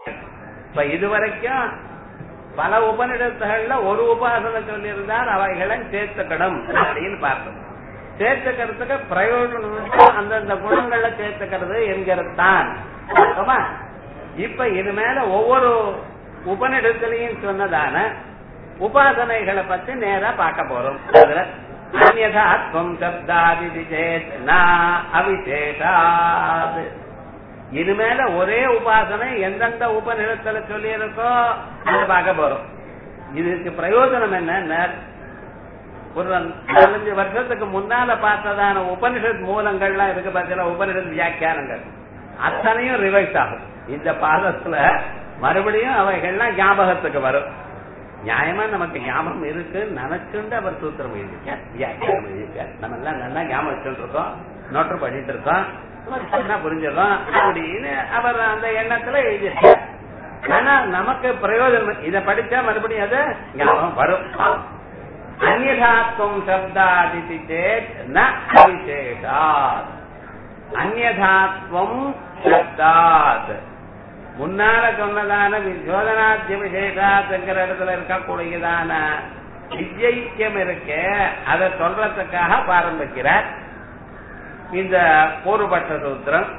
இப்ப இதுவரைக்கும் பல உபநிடத்துகள்ல ஒரு உபாசனை சொல்லியிருந்தால் அவைகளை சேர்த்துக்கணும் அப்படின்னு பார்த்தோம் சேர்த்துக்கிறதுக்கு பிரயோஜனம் அந்தந்த குணங்களை சேர்த்துக்கிறது என்கிறது தான் பார்த்தோமா? இப்ப இது மேல ஒவ்வொரு உபநிடத்திலையும் சொன்னதான உபாசனைகளை பத்தி நேரா பார்க்க போறோம் அதுல அந்யதாத்வம் சப்தாதி சேத் நா அவிசேஷாத் இது மேல ஒரே உபாசனை எந்தெந்த உபநிடத்துல சொல்லி இருக்கோ அதை பார்க்க போறோம் இதுக்கு பிரயோஜனம் என்ன ஒரு நாலஞ்சு வருஷத்துக்கு முன்னால பார்த்ததான உபனிஷத் மூலங்கள்லாம் இருக்கு பார்த்தீங்களா உபனிஷத் வியாக்கியானங்கள் அத்தனையும் ரிவைஸ் ஆகும் இந்த பாதத்துல மறுபடியும் அவைகள்லாம் ஞாபகத்துக்கு வரும் நியாயமா நமக்கு ஞாபகம் இருக்கு நினைச்சுண்டு அவர் சூத்திரம் எழுதியிருக்கார் வியாக்கியானம் எழுதியிருக்கார் நம்ம எல்லாம் நல்லா ஞாபகம் வச்சுட்டு இருக்கோம் நோட்டு பண்ணிட்டு இருக்கோம் சொன்னா புரிஞ்சிடும் அப்படின்னு அவர் அந்த எண்ணத்துல எழுதியிருக்கார் ஆனா நமக்கு பிரயோஜனம் இதை படிச்சா மறுபடியும் அது ஞாபகம் வரும் அந்யதாத்வம் சப்தாதிதி சேத் ந அவிசேஷாத் அந்யதாத்வம் சப்தாத் முன்னால சொன்னதான விசோதனாத்திய விசேஷாத்துங்கிற இடத்துல இருக்கக்கூடியதான விஜயிக்கம் இருக்கு அதை சொல்றதுக்காக ஆரம்பிக்கிறார் இந்த பூர்வபட்ச சூத்திரம்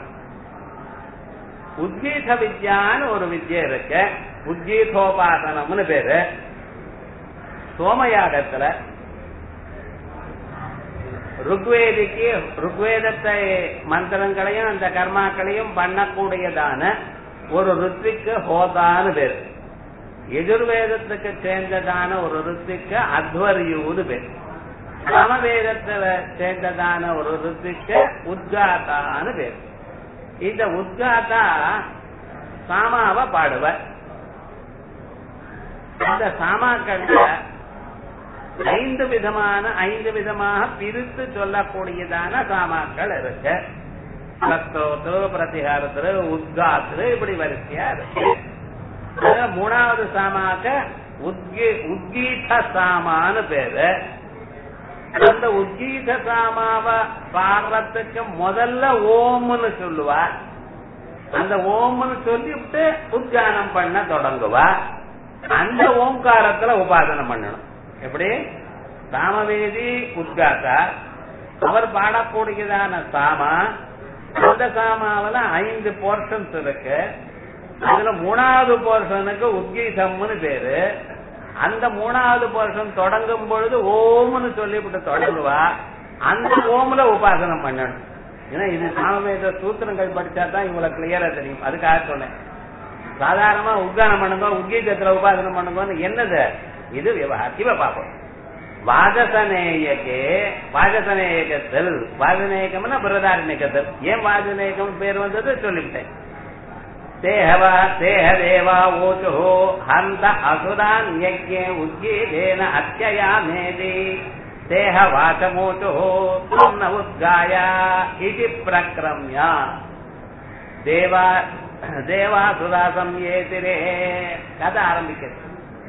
உத்கீத வித்யான்னு ஒரு வித்யை இருக்கு உத்கீதோபாசனம்னு பேரு சோமயாகத்துல ருக்வேதிக்கு ருக்வேதத்தை மந்திரங்களையும் அந்த கர்மாக்களையும் பண்ணக்கூடியதான ஒரு ருத்திக்கு ஹோதான்னு பேர் எதிர்வேதத்துக்கு சேர்ந்ததான ஒரு ருத்திக்கு அத்வரியூன்னு பேர் சமவேதத்துல சேர்ந்ததான ஒரு ருத்திக்கு உத்காத்தான்னு பேர் இந்த உத்காத்தா சாமாவை பாடுவர் அந்த சாமாக்கள்ல ஐந்து விதமான ஐந்து விதமாக பிரித்து சொல்லக்கூடியதான சாமாக்கள் இருக்கு சஸ்தோத்து பிரதிகாரத்துல உத்காத்து இப்படி வரிசையா இருக்கு அதுல மூணாவது சாமாக்க உத்கீத சாமான்னு பேரு அந்த உத்கீத சாமாவ பாடுறதுக்கு முதல்ல ஓம்னு சொல்லுவா அந்த ஓம்னு சொல்லிவிட்டு உத்கானம் பண்ண தொடங்குவா அந்த ஓம்காரத்துல உபாசனம் பண்ணணும் எப்படி சாமவேதி உத்காத்தா அவர் பாடக்கூடியதான சாமா அந்த சாமாவில ஐந்து போர்ஷன்ஸ் இருக்கு அதுல மூணாவது போர்ஷனுக்கு உத்கீதம்னு பேரு அந்த மூணாவது போர்ஷன் தொடங்கும் பொழுது ஓம்னு சொல்லிவிட்டு தொடங்குவா அந்த ஓம்ல உபாசனம் பண்ணணும் ஏன்னா இது சாமவேத சூத்திரங்கள் படிச்சா தான் இவ்வளவு கிளியரா தெரியும் அதுக்காக சொன்னேன் சாதாரணமா உத்கானம் பண்ணுங்க உத்கீதத்துல உபாசனம் பண்ணுங்கன்னு என்னது இது விவகாரம் இவ பார்ப்போம் வாஜசநேயக்கே வாஜசநேயகத்தில் வாஜநேயகம்னா பிரதாரணிக்கத்தில் ஏன் வாஜநேயகம் பேர் வந்தது சொல்லிவிட்டேன் தேஹவா தேஹ தேவா ஓச்சு ஹந்த அசுரான் யஜ்ஞே உத்கீதேன அத்தியா மேதி தேஹ வாச்சமோச்சு சொன்ன உத்காய இது பிரக்ரம்ய தேவா தேவாசுரா சம்யேதிரே கதை ஆரம்பிக்கிறது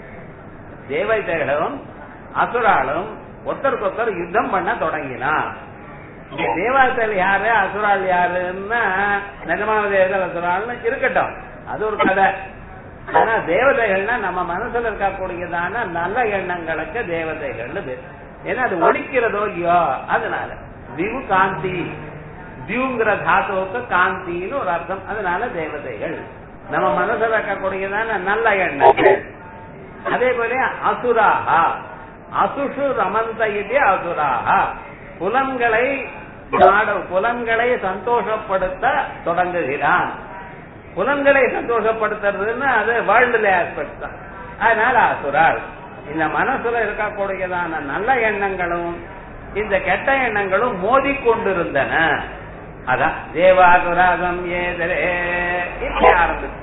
தேவதைகளும் அசுராலும் ஒருத்தருக்கு ஒருத்தர் யுத்தம் பண்ண தொடங்கினா இங்க தேவாசல் யாரு அசுரால் யாருன்னா நிஜமான தேவதல் அசுரால்னு இருக்கட்டும் அது ஒரு கதை ஆனா தேவதைகள்னா நம்ம மனசுல இருக்கக்கூடியதான நல்ல எண்ணங்களுக்கு தேவதைகள்னு பேர் ஏன்னா அது ஒழிக்கிறதோ இல்லையோ அதனால திவு காந்தி திவுங்கிற தாத்துவுக்கு காந்தின்னு ஒரு அர்த்தம் அதனால தேவதைகள் நம்ம மனசுல இருக்கக்கூடியதான நல்ல எண்ணங்கள் அதே போல அசுராகா அசுஷு ரமந்த இது அசுராகா புலன்களை புலன்களை சந்தோஷப்படுத்த தொடங்குகிறான் புலன்களை சந்தோஷப்படுத்துறதுன்னா அது வேர்ல்டுல ஆஸ்பெக்ட் தான் அதனால அசுரால் இந்த மனசுல இருக்கக்கூடியதான நல்ல எண்ணங்களும் இந்த கெட்ட எண்ணங்களும் மோதி கொண்டிருந்தன அதான் தேவாசுராகம் ஏதரே இப்படி ஆரம்பிச்சு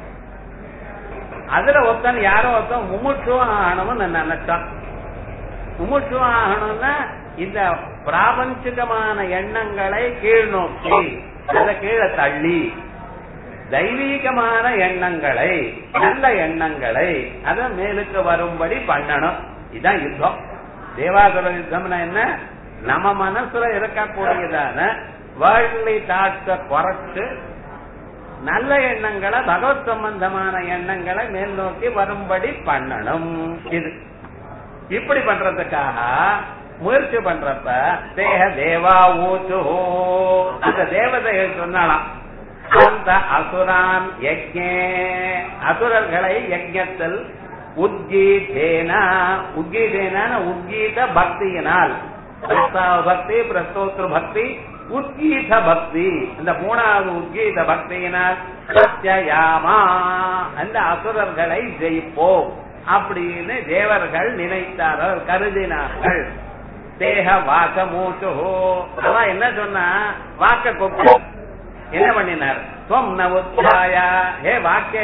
அதுல ஒருத்தன் யாரோ ஒருத்தன் முமுட்சுவம் ஆகணும்னு நினைச்சான் முமுட்சுவம் ஆகணும்னா இந்த பிராபஞ்சிகமான எண்ணங்களை கீழ் நோக்கி அதை கீழே தள்ளி தெய்வீகமான எண்ணங்களை நல்ல எண்ணங்களை அத மேலுக்கு வரும்படி பண்ணணும் இதுதான் யுத்தம் தேவாசுர யுத்தம்னா என்ன நம்ம மனசுல இருக்கக்கூடியதான வேர்ல்ட்லி தாட்ஸ குறைச்சு நல்ல எண்ணங்களை பகவத் சம்பந்தமான எண்ணங்களை மேல் நோக்கி வரும்படி பண்ணணும் இது இப்படி பண்றதுக்காக முயற்சி பண்றப்ப தேக தேவா ஊச்சு அந்த தேவதைகள் சொன்னாலாம் அந்த அசுரான் யஜ்ஞே அசுரர்களை யஜ்ஞத்தில் உத்கீதேனா உத்கீதேன உத்கீத பக்தியினால் பிரஸ்தாவ பக்தி பிரஸ்தோத்திர பக்தி உத்கீத பக்தி இந்த மூணாவது உத்கீத பக்தியினால் சத்யயாமா அந்த அசுரர்களை ஜெயிப்போம் அப்படின்னு தேவர்கள் நினைத்தார்கள் கருதினார்கள் தேக வாக்க மூச்சு அவன் என்ன சொன்னா வாக்க கொப்பு என்ன பண்ணினார் துவம் ந உத்யாயா ஹே வாக்கே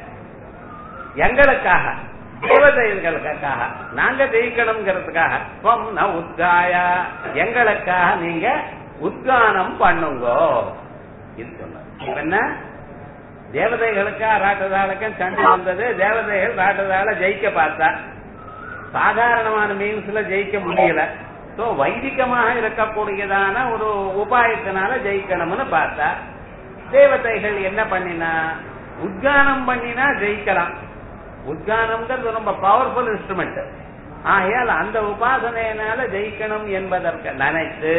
எங்களுக்காக தேவதைகளுக்காக நாங்க ஜெயிக்கணுங்கிறதுக்காக துவம் ந உத்காயா எங்களுக்காக நீங்க உத்கானம் பண்ணுங்கோ இது சொன்ன இப்ப என்ன தேவதைகளுக்கா ராட்டதாளுக்கும் சண்டை வந்தது தேவதைகள் ராட்டதால ஜெயிக்க பார்த்தா சாதாரணமான மீன்ஸ்ல ஜெயிக்க முடியல சோ வைதிகமாக இருக்கக்கூடியதான ஒரு உபாயத்தினால ஜெயிக்கணும்னு பார்த்தா தேவதைகள் என்ன பண்ணினா உத்கானம் பண்ணினா ஜெயிக்கலாம் உத்கானம்ங்கிறது ரொம்ப பவர்ஃபுல் இன்ஸ்ட்ருமெண்ட் ஆகையால் அந்த உபாசனையினால ஜெயிக்கணும் என்பதற்கு நினைத்து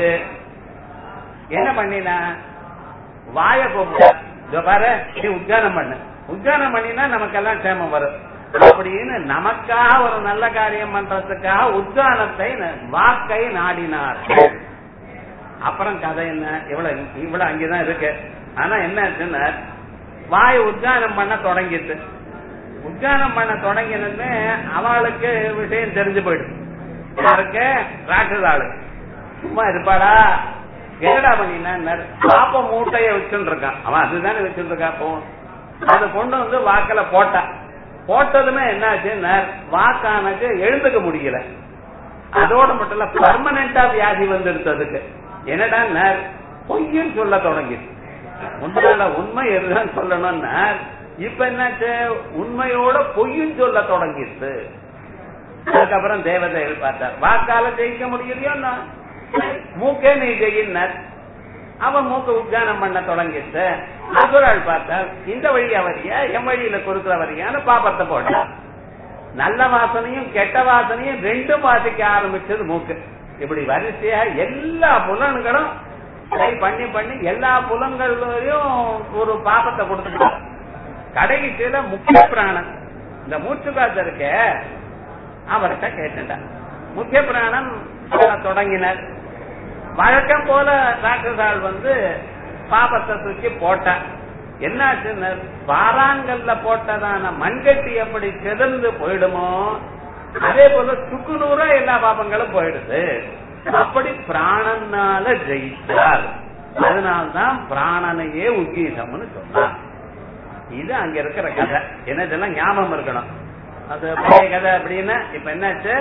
என்ன பண்ணினா வாய கூப்பிட்ட பாரு நீ உத்கானம் பண்ணு உத்கானம் பண்ணினா நமக்கெல்லாம் க்ஷேமம் வரும் அப்படின்னு நமக்காக ஒரு நல்ல காரியம் பண்றதுக்காக உத்கானத்தை வாக்கை நாடினார்கள் அப்புறம் கதை என்ன இவ்வளவு இவ்வளவு அங்கேதான் இருக்கு ஆனா என்ன ஆச்சுன்னா வாய் உத்கானம் பண்ண தொடங்கிட்டு உத்கானம் பண்ண தொடங்கினது அவளுக்கு விஷயம் தெரிஞ்சு போயிடும் யாருக்கு ராட்சதாளு சும்மா இருப்பாடா என்னடா பண்ணினா பாப்ப மூட்டைய வச்சுட்டு இருக்கான் அவன் அதுதானே வச்சுட்டு இருக்கா அப்போ அதை கொண்டு வந்து வாக்கில போட்டான் போட்டதுமே என்னாச்சு வாக்கானக்கு எழுந்துக்க முடியல அதோட மட்டும் இல்ல பர்மனண்டா வியாதி வந்துடுச்சு அதுக்கு என்னடா பொய்யும் சொல்ல தொடங்கிது உண்மையில உண்மை எதுதான் சொல்லணும்னா இப்ப என்னாச்சு உண்மையோட பொய்யும் சொல்ல தொடங்கிடுச்சு அதுக்கப்புறம் தேவதைகள் பார்த்தார் வாக்கால ஜெயிக்க முடியலையோ மூக்கே நீ ஜெயினார் அவன் மூக்க உத்கானம் பண்ண தொடங்கிட்டு அசுரால் பார்த்தார் இந்த வழியா வரியா என் வழியில கொடுக்கிற வரியான்னு பாப்பத்தை போட்டார் நல்ல வாசனையும் கெட்ட வாசனையும் ரெண்டும் வாசிக்க ஆரம்பிச்சது மூக்கு இப்படி வரிசையா எல்லா புலன்களும் ட்ரை பண்ணி பண்ணி எல்லா புலன்கள்லயும் ஒரு பாப்பத்தை கொடுத்துட்டார் கடைசியில முக்கிய பிராணன் இந்த மூச்சு காத்து இருக்க அவர்கிட்ட கேட்டுட்டார் முக்கிய பிராணன் தொடங்கினார் வழக்கம் போல ராட்சசால் வந்து பாபத்தை தூக்கி போட்டார் என்னாச்சுன்னு பாறாங்கல்ல போட்டதான மண்கட்டி எப்படி செதந்து போயிடுமோ அதே போல சுக்குநூறா எல்லா பாபங்களும் போயிடுது அப்படி பிராணனால ஜெயித்தார் அதனால்தான் பிராணனையே உத்கீதம்னு சொன்னார் இது அங்க இருக்கிற கதை என்ன இதெல்லாம் ஞாபகம் இருக்கணும் அது பழைய கதை அப்படின்னா இப்ப என்னாச்சு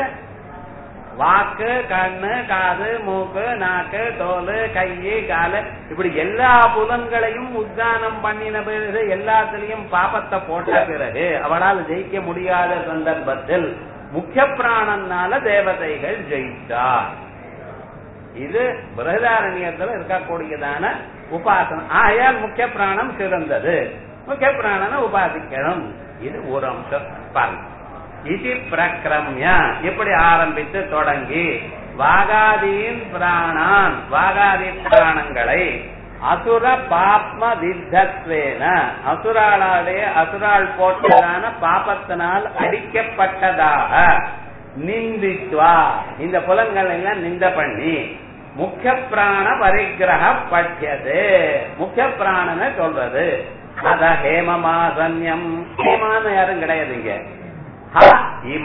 வாக்கு கண்ணு காது மூக்கு நாக்கு தோல் கையு காலு இப்படி எல்லா புலன்களையும் உத்தானம் பண்ணின பிறகு எல்லாத்திலையும் பாப்பத்தை போட்ட பிறகு அவளால் ஜெயிக்க முடியாத சந்தர்ப்பத்தில் முக்கிய பிராணனால தேவதைகள் ஜெயித்தார் இது பிரகதாரண்யத்துல இருக்கக்கூடியதான உபாசனம் ஆகையால் முக்கிய பிராணம் சிறந்தது முக்கிய பிராணனை உபாசிக்கணும் இது ஒரு அம்சம் பாருங்க இது பிரக்கிரமிய இப்படி ஆரம்பித்து தொடங்கி வாகாதீன் பிராணான் வாகாதி பிராணங்களை அசுர பாப்ம வித்தத்வேன அசுராளாலே அசுரால் போட்டதான பாபத்தினால் அடிக்கப்பட்டதாக நிந்தித்வா இந்த புலங்கள் எல்லாம் நிந்த பண்ணி முக்கிய பிராண பரிகிரக பட்சது முக்கிய பிராணனை சொல்றது அத ஹேமமாசன்யம் ஹேமான்னு யாரும் கிடையாது இங்க இம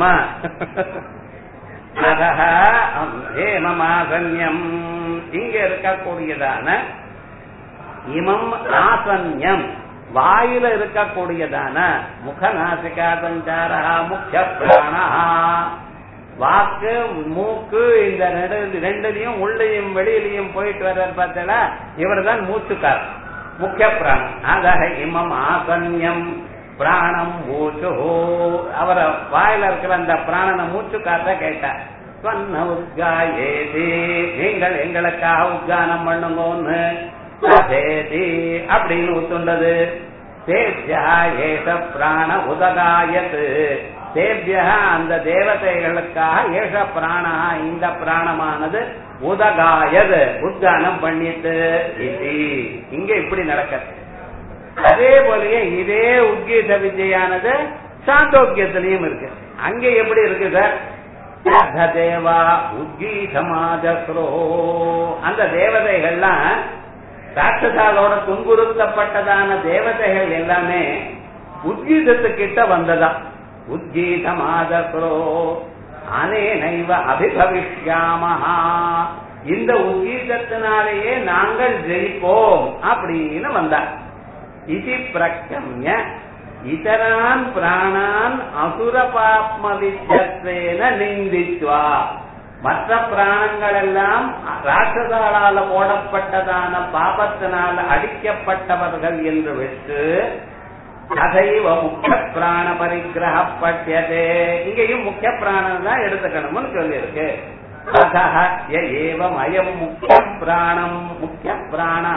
ஹேமமாசன்யம் இங்க இருக்கக்கூடியதான இமம் ஆசன்யம் வாயில இருக்கக்கூடியதான முகநாசிகா சஞ்சாரா முக்கிய பிராணா வாக்கு மூக்கு இந்த ரெண்டுலையும் உள்ளையும் வெளியிலையும் போயிட்டு வர்ற பார்த்தல இவர் தான் மூச்சுக்கார் முக்கிய பிராணம் அதாக இமம் ஆசன்யம் பிராணம் மூச்சு அவர வாயில இருக்கிற அந்த பிராணனை மூச்சு காத்த கேட்டார் சொன்ன உத்காயேதி நீங்கள் எங்களுக்காக உத்கானம் பண்ணுங்கன்னு அதேதி அப்படின்னு ஒத்துண்டது தேவ்யா ஏஷ பிராண உதகாயத் தேவ்யா அந்த தேவதைகளுக்காக ஏஷ பிராணா இந்த பிராணமானது உதகாயது உத்கானம் பண்ணிட்டு இது இங்க இப்படி நடக்கிறது அதே போலயே இதே உத்கீத வித்யானது சாந்தோக்கியத்திலையும் இருக்கு அங்க எப்படி இருக்கு சார் தேவா உத்கீதமாதஸ்ரோ அந்த தேவதைகள்லாம் ராட்சசாலோட துன்புறுத்தப்பட்டதான தேவதைகள் எல்லாமே உத்கீதத்துக்கிட்ட வந்ததா உத்கீதமாதஸ்ரோ அனேனைவ அபிபவிஷ்யாமஹா இந்த உத்கீதத்தினாலேயே நாங்கள் ஜெயிப்போம் அப்படின்னு வந்தார் இது பிரக்கம்ய இதரான் பிராணான் அசுர பாப்ம வித்தியத்வேன நிந்தித்வா மற்ற பிராணங்கள் எல்லாம் ராட்சசாலால போடப்பட்டதான பாபத்தினால் அடிக்கப்பட்டவர்கள் என்று விட்டு அதைவ முக்கிய பிராண பரிகிரகப்பட்டியதே இங்கேயும் முக்கிய பிராணம் தான் எடுத்துக்கணும்னு சொல்லியிருக்கு அதஹ ய ஏவம் அயம் முக்கிய பிராணம் முக்கிய பிராணா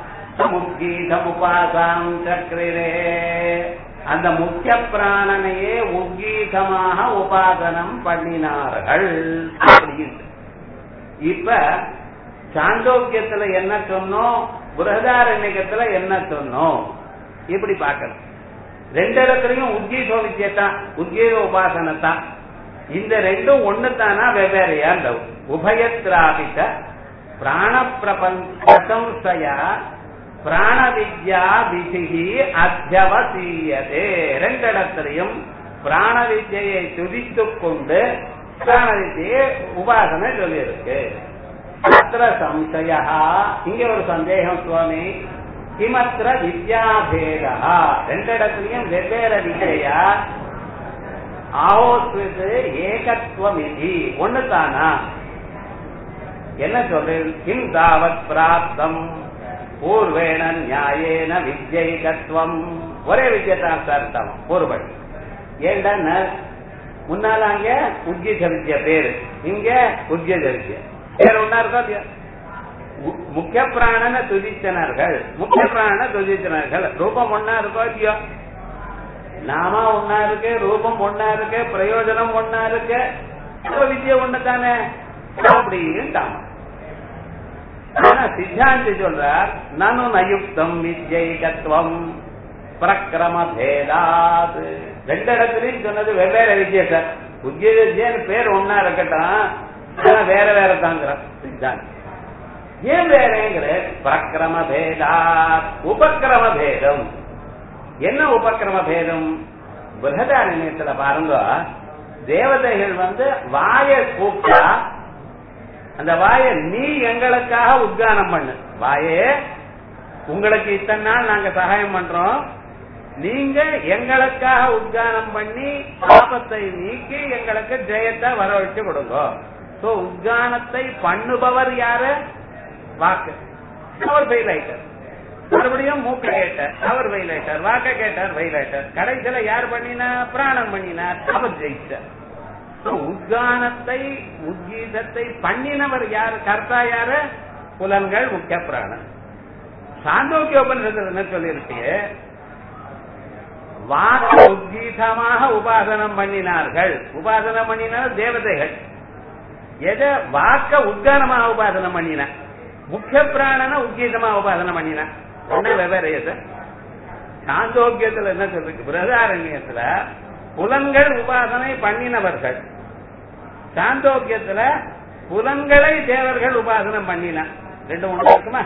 முக்கீதமுபாசாம் சக்கரே அந்த முக்கிய பிராணனையே உத்கீதமாக உபாசனம் பண்ணினார்கள் அப்படின்னு இப்ப சாந்தோக்கியத்துல என்ன சொன்னோம் புரதாரண்யத்துல என்ன சொன்னோம் இப்படி பார்க்கணும் ரெண்டு இடத்துலயும் உத்கீத வித்தியத்தான் உத்கீத உபாசனத்தான் இந்த ரெண்டும் ஒண்ணு தானா வெவ்வேறையா உபயத்ராபித்த பிராண பிரபஞ்சயா பிராண வித்யா விதிகி அத்தியவசீயதே ரெண்டு இடத்திலையும் பிராண வித்யை துதித்துக் கொண்டு பிராண வித்தியை உபாசனை சொல்லியிருக்கு அத்திர சம்சய இங்க ஒரு சந்தேகம் சுவாமி கிமத்திர வித்யாபேதா ரெண்டு இடத்துலயும் வெவ்வேறு வித்யா ஆவோஸ்வித் ஏகத்துவம் இது ஒண்ணு தானா என்ன சொல்றேன் கிம் தாவத் பிராப்தம் பூர்வேண நியாயேன வித்யைகத்துவம் ஒரே வித்யத்தான் அர்த்தம் பூர்வன் ஏண்டா முன்னால அங்க உத்கீத வித்ய பேரு இங்க உத்கீத வித்ய வேற ஒன்னா இருக்கா இல்லையா முக்கிய பிராணன துதித்தனர்கள் முக்கிய பிராண துதித்தனர்கள் ரூபம் ஒன்னா இருக்கோ இல்லையோ நாம ஒன்னா இருக்கு ரூபம் ஒன்னா இருக்கு பிரயோஜனம் ஒன்னா இருக்கு வித்ய ஒண்ணு தானே அப்படின்னு ஆனா சித்தாந்தி சொல்றார் நனு நயுக்தம் வித்யைகத்துவம் பிரக்கிரம பேதாது ரெண்டு இடத்துலயும் சொன்னது வெவ்வேறு வித்யை சார் உத்திய வித்யன்னு பேர் ஒன்னா இருக்கட்டும் ஆனா வேற வேற தாங்கிறார் சித்தாந்தி ஏன் வேறங்கிற பிரக்கிரம பேதா உபக்கிரம பேதம் என்ன உபக்கிரம பேதம் பிரகதாரண்யத்துல பாருங்க தேவதைகள் வந்து வாய கூப்பிட்டா அந்த வாய நீ எங்களுக்காக உத்கானம் பண்ணு வாயே உங்களுக்கு இத்தனை நாள் நாங்க சகாயம் பண்றோம் நீங்க எங்களுக்காக உத்கானம் பண்ணி பாபத்தை நீக்கி எங்களுக்கு ஜெயத்தை வர வச்சு கொடுங்க சோ உத்கானத்தை பண்ணுபவர் யாரு வாக்கு அவர் ஃபெயில் ஆயிட்டார் மறுபடியும் மூக்கு கேட்டார் அவர் ஃபெயில் ஆயிட்டார் வாக்க கேட்டார் ஃபெயில் ஆயிட்டார் கடைசியில யார் பண்ணினா பிராணம் பண்ணினார் அவர் ஜெயிச்சார் உத்கானத்தை உத்கீதத்தை பண்ணினவர் யாரு கர்த்தா யாரு புலன்கள் முக்கிய பிராணன் சாந்தோக்கிய உபனிஷத்துல என்ன சொல்லியிருக்கு வாக்க உத்கீதமாக உபாசனம் பண்ணினார்கள் உபாசனம் பண்ணினார் தேவதைகள் எதை வாக்க உத்கானமாக உபாசனம் பண்ணின முக்கிய பிராணன உத்கீதமா உபாசனம் பண்ணின ஒண்ணு வெவ்வேறு சார் சாந்தோக்கியத்துல என்ன சொல்றது பிரதாரண்யத்துல புலன்கள் உபாசனை பண்ணினவர்கள் சாந்தோக்கியத்துல புலன்களை தேவர்கள் உபாசனம் பண்ணின ரெண்டு ஒண்ணு இருக்குமா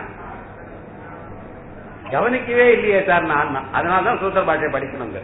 கவனிக்கவே இல்லையே சார் நான் அதனாலதான் சூத்திர பாஷை படிக்கணுங்க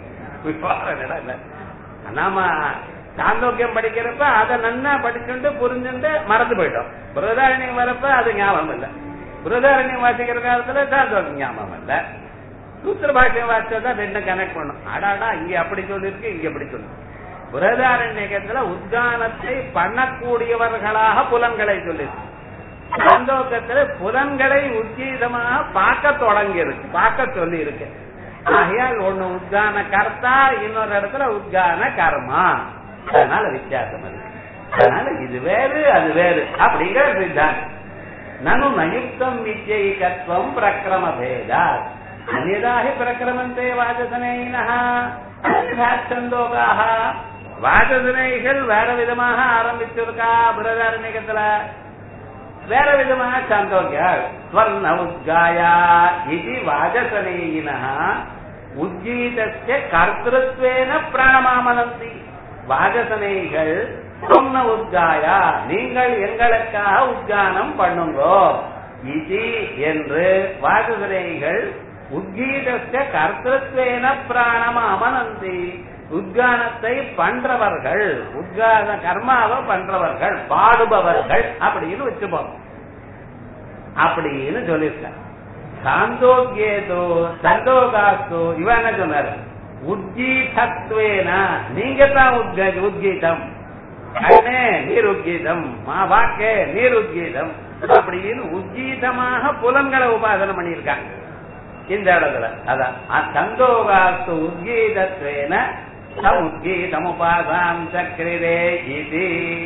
நாம சாந்தோக்கியம் படிக்கிறப்ப அதை நன்னா படிச்சுட்டு புரிஞ்சுட்டு மறந்து போயிட்டோம் புரதாரண்யம் வரப்ப அது ஞாபகம் இல்ல புரதாரண்யம் வாசிக்கிற காலத்துல சாந்தோக்கியம் ஞாபகம் இல்ல சூத்திர பாஷ்யம் வாசிச்சதான் ரெண்டும் கனெக்ட் பண்ணும் அடாடா இங்க அப்படி சொல்லிருக்கு இங்க அப்படி சொல்லு புரதாரண்யத்துல உத்கானத்தை பண்ணக்கூடியவர்களாக புலன்களை சொல்லிருக்கு சந்தோக்கத்துல புலன்களை உச்சீதமாக பார்க்க தொடங்கி இருக்கு பார்க்க சொல்லி இருக்கு ஆகையால் ஒண்ணு உத்கான கர்த்தா இன்னொரு இடத்துல உத்கான கர்மா அதனால வித்தியாசம் இருக்கு அதனால இது வேறு அது வேறு அப்படிங்கிற சித்தாந்தம் நனு நயுக்தம் வித்யைகத்துவம் பிரக்கிரம பேதா அந்நியதாகி பிரக்கிரமந்தே வாசசனையினஹ சந்தோகாக வாசசனைகள் வேற விதமாக ஆரம்பிச்சிருக்கா பிரதாரணிகத்துல வேற விதமாக சாந்தோக்கியாள் ஸ்வர்ண உத்காயா இது வாஜசனேயின உஜ்ஜீதஸ்ய கர்த்திருத்வேன பிராணமாமனந்தி வாஜசனைகள் சொன்ன உத்காயா நீங்கள் எங்களுக்காக உத்கானம் பண்ணுங்கோ இது என்று வாஜசனைகள் உத்கீதஸ்ய கர்த்திருத்வேன பிராணம் அமனந்தி உத்கானத்தை பண்றவர்கள் உத்கான கர்மாவை பண்றவர்கள் பாடுபவர்கள் அப்படின்னு வச்சுப்போம் அப்படின்னு சொல்லியிருக்க சாந்தோக்கியதோ சந்தோகாஸ்தோ இவன் என்ன சொன்னாரு உத்கீதத்வேன நீங்க தான் உத்க உத்கீதம் கண்ணே நீர் உத்கீதம் மா வாக்கே நீர் உத்கீதம் அப்படின்னு உத்கீதமாக புலன்களை உபாசனம் பண்ணியிருக்காங்க இந்த இடத்துல அதான் சந்தோகாஸ்து உத்கீதத்வேன சமுத்கீதமுபாசாம் சக்கரிரே இது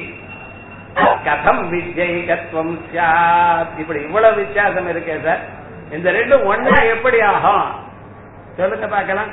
கதம் விஜய்கத்துவம் சாத் இப்படி இவ்வளவு வித்தியாசம் இருக்கே சார் இந்த ரெண்டும் ஒன்னா எப்படி ஆகும் சொல்லுங்க பார்க்கலாம்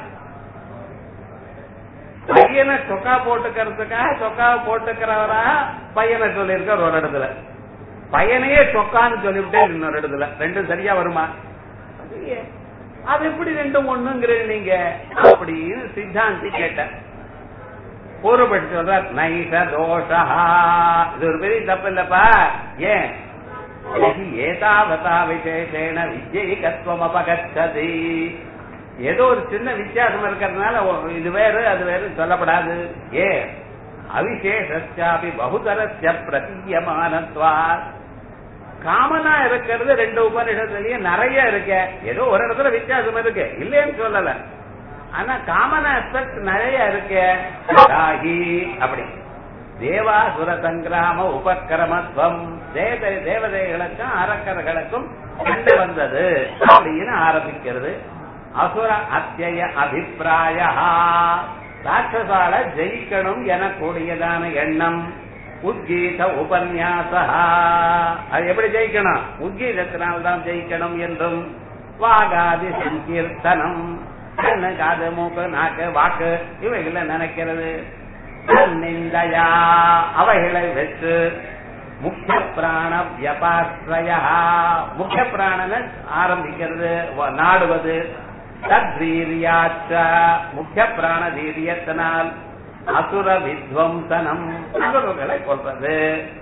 பையனை சொக்கா போட்டுக்கிறதுக்காக சொக்கா போட்டுக்கிறவரா பையனை சொல்லியிருக்கார் ஒரு இடத்துல பையனையே சொக்கான்னு சொல்லிவிட்டே இன்னொரு இடத்துல ரெண்டும் சரியா வருமா அது எப்படி ரெண்டும் ஒண்ணுங்கிறது நீங்க அப்படின்னு சித்தாந்தி கேட்ட பூர்வப்பட்டு சொல்றார் நைச தோஷா இது ஒரு பெரிய தப்பு இல்லப்பா ஏன் ஏதாவதா விசேஷேன விஜயிகத்துவம் அபகச்சதி ஏதோ ஒரு சின்ன வித்தியாசம் இருக்கிறதுனால இது வேறு அது வேறு சொல்லப்படாது ஏ அவிசேஷாபி பகுதரஸ்ய பிரதீயமானத்வா காமனா இருக்கிறது ரெண்டு உபநிஷத்துலயும் நிறைய இருக்க ஏதோ ஒரு இடத்துல வித்தியாசம் இருக்கு இல்லைன்னு சொல்லல ஆனா காமன் ஆஸ்பெக்ட் நிறைய இருக்கு அப்படி தேவாசுர சங்கிராம உபக்கிரமத்துவம் தேவ தேவதைகளுக்கும் அரக்கர்களுக்கும் கண்டு வந்தது அப்படின்னு ஆரம்பிக்கிறது அசுர அத்திய அபிப்பிராய ராட்சசால ஜெயிக்கணும் எனக்கூடியதான எண்ணம் உத்கீத உபன்யாச அது எப்படி ஜெயிக்கணும் உத்கீதத்தினால்தான் ஜெயிக்கணும் என்றும் வாகாதி சங்கீர்த்தனம் கண்ணு காது மூக்கு நாக்கு வாக்கு இவைகளை நினைக்கிறது நிந்தையா அவைகளை வச்சு முக்கிய பிராண வியபாஸ்ரய முக்கிய பிராணனை ஆரம்பிக்கிறது நாடுவது தத்வீரியாச்ச முக்கிய பிராண வீரியத்தினால் அசுர வித்வம்சனம் அசுரர்களை கொள்வது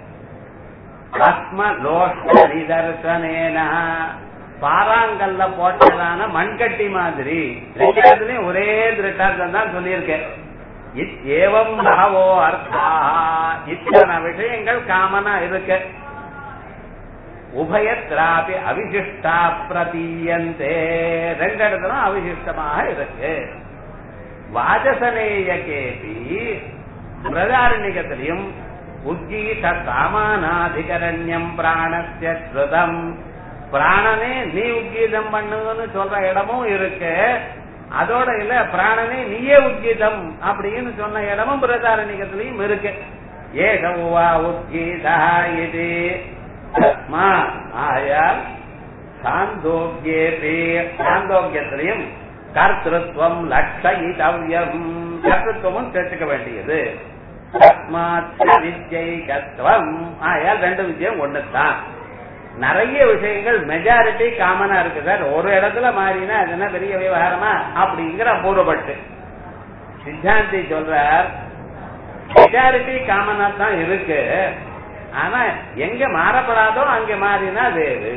ஆத்ம லோஷ்ட நிதர்சனேன பாறாங்கல்ல போட்டதான மண்கட்டி மாதிரி ரெண்டு இடத்துலயும் ஒரே திருட்டார்த்தம் தான் சொல்லியிருக்கேன் ஏவம் பாவோ அர்த்தா இத்தனை விஷயங்கள் காமனா இருக்கு உபயத்ராபி அவிசிஷ்டா பிரதீயந்தே ரெண்டு இடத்துலும் அவிசிஷ்டமாக இருக்கு வாஜசனேய கேபி பிரதாரண்யத்திலையும் உத்கீத சாமானாதிகரண்யம் பிராணஸ்ய ஸ்ருதம் பிராணனே நீ உத்கீதம் பண்ணுன்னு சொல்ற இடமும் இருக்கு அதோட இல்ல பிராணனே நீயே உத்கீதம் அப்படின்னு சொன்ன இடமும் பிரதாரணிகத்திலையும் இருக்கு ஏகவா உத்கீதா இது ஆயால் சாந்தோக்கியே சாந்தோக்கியத்திலையும் கர்த்திருவம் லட்சயிதவ்யம் கர்த்தத்துவமும் சேர்த்துக்க வேண்டியது வித்யைகத்துவம் ஆயால் ரெண்டு விஜயம் ஒண்ணுதான் நிறைய விஷயங்கள் மெஜாரிட்டி காமனா இருக்கு சார் ஒரு இடத்துல மாறினா அது என்ன பெரிய விவகாரமா அப்படிங்கிற பூர்வப்பட்டு சித்தாந்தி சொல்றார் மெஜாரிட்டி காமனா தான் இருக்கு ஆனா எங்க மாறப்படாதோ அங்க மாறினா வேறு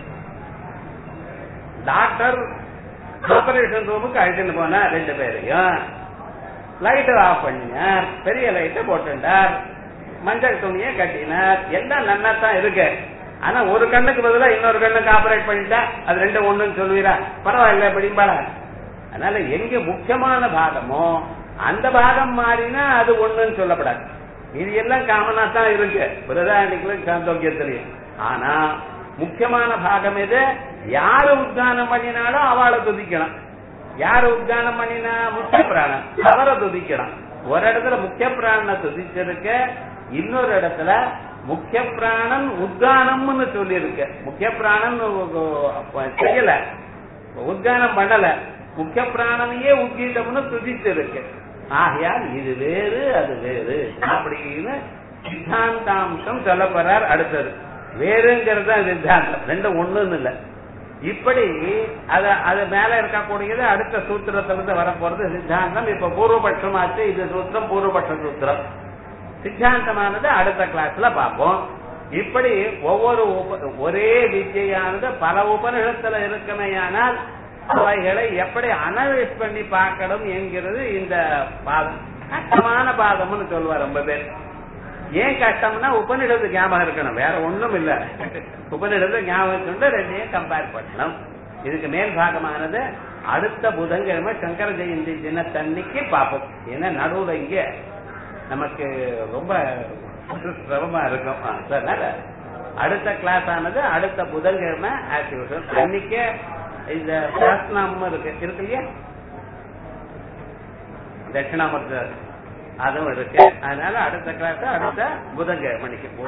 டாக்டர் ஆபரேஷன் ரூமுக்கு அழைச்சிட்டு போனா ரெண்டு பேரையும் லைட்டை ஆஃப் பண்ணினார் பெரிய லைட்டை போட்டுட்டார் மஞ்சள் துணியை கட்டினார் எல்லாம் நன்னா தான் இருக்கு ஆனா ஒரு கண்ணுக்கு பதிலா இன்னொரு கண்ணுக்கு ஆபரேட் பண்ணிட்டா அது ரெண்டு ஒண்ணுன்னு சொல்லுவீரா பரவாயில்ல படிப்பாளா அதனால எங்க முக்கியமான பாகமோ அந்த பாகம் மாறினா அது ஒண்ணுன்னு சொல்லப்படாது இது எல்லாம் காமனா தான் இருக்கு பிரதானிகளும் சாந்தோக்கியத்திலையும் ஆனா முக்கியமான பாகம் எது யாரு உத்கானம் பண்ணினாலும் அவளை துதிக்கணும் யாரு உத்கானம் பண்ணினா முக்கிய பிராணம் அவரை துதிக்கணும் ஒரு இடத்துல முக்கிய பிராணனை துதிச்சிருக்க இன்னொரு இடத்துல முக்கிய பிராணன் உத்கானம்னு சொல்லி இருக்கு முக்கிய பிராணன் செய்யல உத்கானம் பண்ணல முக்கிய பிராணனையே உத்கீதம்னு துதித்து இருக்கு ஆகையால் இது வேறு அது வேறு அப்படின்னு சித்தாந்தாம்சம் சொல்ல போறார் அடுத்தது வேறுங்கிறது தான் சித்தாந்தம் ரெண்டும் ஒண்ணுன்னு இல்ல இப்படி அத அது மேல இருக்கக்கூடியது அடுத்த சூத்திரத்திலிருந்து வரப்போறது சித்தாந்தம் இப்ப பூர்வபட்சமாச்சு இது சூத்திரம் பூர்வபட்ச சூத்திரம் சித்தாந்தமானது அடுத்த கிளாஸ்ல பார்ப்போம் இப்படி ஒவ்வொரு உப- ஒரே வித்யானது பல உபநிஷத்துல இருக்குமேயானால் அவைகளை எப்படி அனலைஸ் பண்ணி பார்க்கணும் என்கிறது இந்த பாதம் கஷ்டமான பாதம்னு சொல்லுவார் ரொம்ப பேர் ஏன் கஷ்டம்னா உபநிடத்து ஞாபகம் இருக்கணும் வேற ஒண்ணும் இல்ல உபநிடத்து ஞாபகம் கொண்டு ரெண்டையும் கம்பேர் பண்ணணும் இதுக்கு மேல் பாகமானது அடுத்த புதன்கிழமை சங்கர ஜெயந்தி தினத்தன்னைக்கு பார்ப்போம் ஏன்னா நடுவுல இங்க நமக்கு ரொம்ப சிரமமா இருக்கும் ஆ, அதனால அடுத்த கிளாஸ் ஆனது அடுத்த புதன்கிழமை ஆஸ் யூஷுவல் அன்னைக்கே இந்த சாஸ்திரம் இருக்கு இருக்கு இல்லையா தட்சிணாமூர்த்தி அதுவும் இருக்கு அதனால அடுத்த கிளாஸ் அடுத்த புதன்கிழமைக்கு